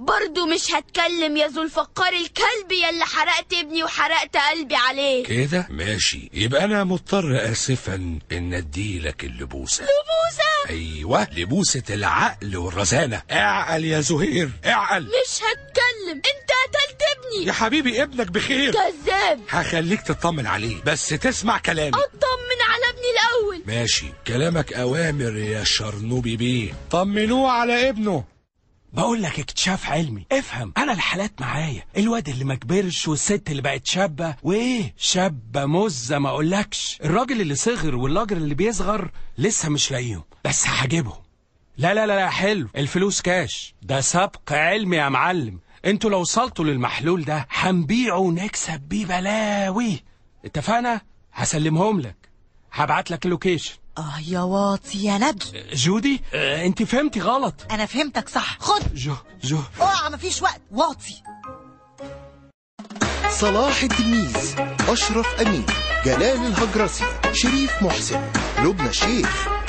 برضو مش هتكلم يا ذو الفقار الكلب يلي حرقت ابني وحرقت قلبي عليه كده ماشي يبقى انا مضطر اسفا ان اديلك اللبوسه بوسة ايوه لبوسه العقل والرزانه اعقل يا زهير اعقل مش هتكلم انت قتلت ابني يا حبيبي ابنك بخير كذاب هخليك تطمن عليه بس تسمع كلامي اطمن على ابني الاول ماشي كلامك اوامر يا شرنوبي بيه طمنوه على ابنه بقول لك اكتشاف علمي افهم انا الحالات معايا الواد اللي ما كبرش والست اللي بقت شابه وايه شابه مزه ما اقولكش الراجل اللي صغر والراجل اللي بيصغر لسه مش لاقيهم بس هجيبهم لا لا لا لا حلو الفلوس كاش ده سبق علمي يا معلم انتوا لو وصلتوا للمحلول ده هنبيعه ونكسب بيه بلاوي اتفقنا هسلمهم لك هبعت لك اللوكيشن اه يا واطي يا ندل جودي اه انت فهمتي غلط انا فهمتك صح خد جو جو اوعى مفيش وقت واطي صلاح التلميذ أشرف أمين جلال الهجرسي شريف محسن لبنى الشيخ